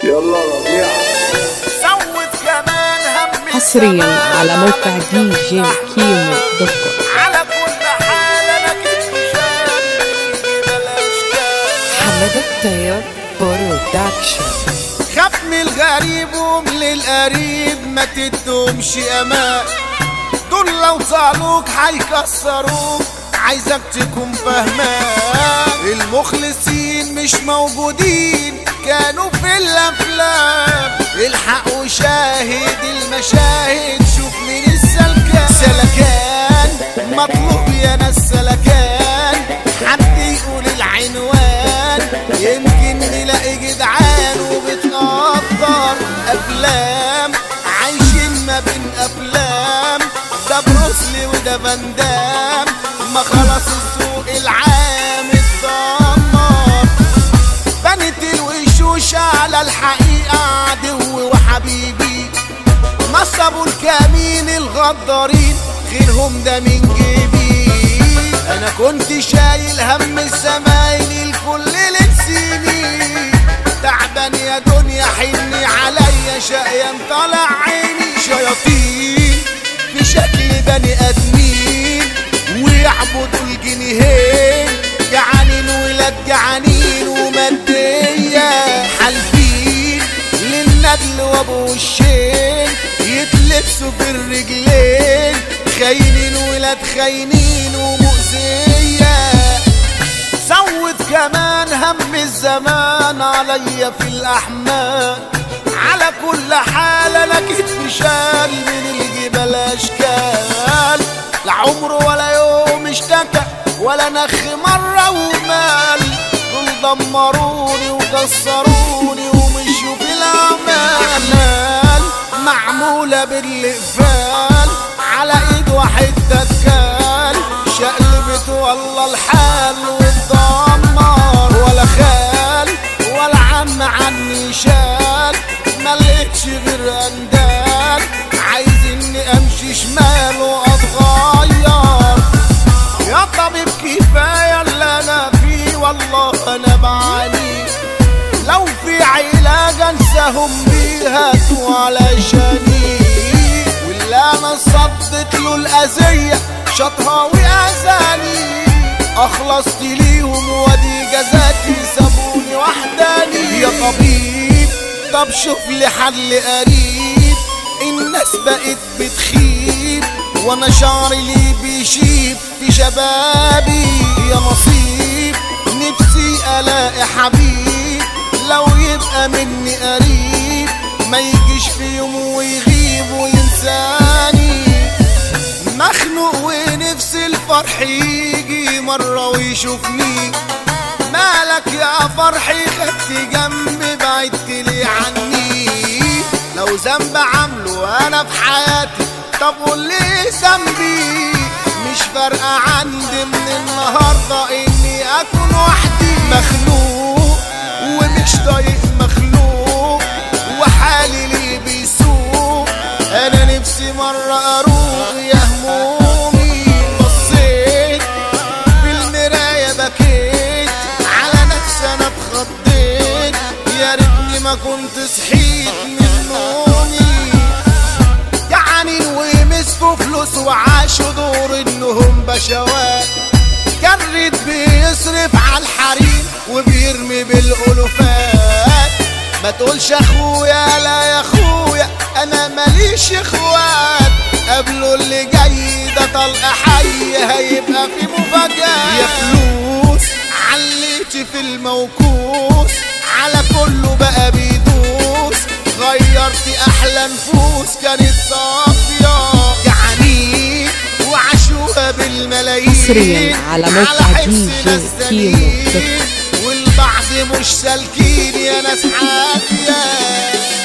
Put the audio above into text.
يلا ربيع زود كمان هم حصريا الزمان على موقع على دي جي كيمو دوت كوم على كل حال انا كنت شاري بلاش كان حمد الطيب برودكشن خاف من الغريب ومن القريب ما تدومش امان دول لو طالوك هيكسروك عايزك تكون فهمان المخلصين مش موجودين كانوا في الافلام الحق وشاهد المشاهد شوف مين السلكان سلكان مطلوب يا ناس سلكان حد يقول العنوان يمكن نلاقي جدعان وبتقدر افلام عايشين ما بين افلام ده بروسلي وده فاندام ما خلاص السوق العام اتدمر بنت الوشوش على الحقيقة عدو وحبيبي نصبوا الكمين الغدارين غيرهم ده من جيبي انا كنت شايل هم الزمايل الكل لنسيني تعبان يا دنيا حني عليا شقيان طالع عيني شياطين في شكل بني ادمين ويعبدوا الجنيهين جعانين ولاد جعانين ومادية حالفين للندل وابو وشين يتلبسوا في الرجلين خاينين ولاد خاينين ومؤذية زود كمان هم الزمان عليا في الأحمال على كل حال أنا كتفي شال من الجبال أشكال لا عمر ولا يوم اشتكى ولا نخ مرة ومال دول دمروني وكسروني ومشوا في الأعمال معمولة بالإقفال على إيد واحد دكال شقلبت والله الحال واتدمر ولا خال ولا عم عني شال ملقتش غير اندال عايز اني امشي شمال واتغير يا طبيب كفايه اللي انا فيه والله انا بعاني لو في علاج انساهم بيها تو علشاني واللي انا صدت له الاذيه شطها واذاني اخلصت ليهم وادي جزاتي سابوني وحداني يا طبيب طب شوف لي حل قريب الناس بقت بتخيب وانا شعري ليه بيشيب في شبابي يا نصيب نفسي الاقي حبيب لو يبقى مني قريب ما يجيش في يوم ويغيب وينساني مخنوق ونفسي الفرح يجي مرة ويشوفني مالك يا فرحي خدت جنبي بعدت لي عني لو ذنب عامله انا في حياتي طب قول لي ذنبي مش فارقة عندي من النهاردة اني اكون وحدي مخنوق ومش طايق مخلوق وحالي ليه بيسوق انا نفسي مرة اروق يا همومي بصيت في المراية بكيت على نفسي انا اتخضيت يا ريتني ما كنت صحيت من نومي جعانين ومسكوا فلوس وعاشوا دور انهم بشوات جرد بيصرف على الحريم وبيرمي بالالوفات ما تقولش اخويا لا يا اخويا انا ماليش اخوات قبله اللي جاي ده طلق حي هيبقى في مفاجأة يا فلوس عليتي في الموكوس على كله بقى بيدوس غيرتي احلى نفوس كانت صافية يعني وعاشوها بالملايين حصرياً على موقع حس دي جي ناس كيمو تانيين. دوت كوم. والبعض مش سالكين يا ناس عافية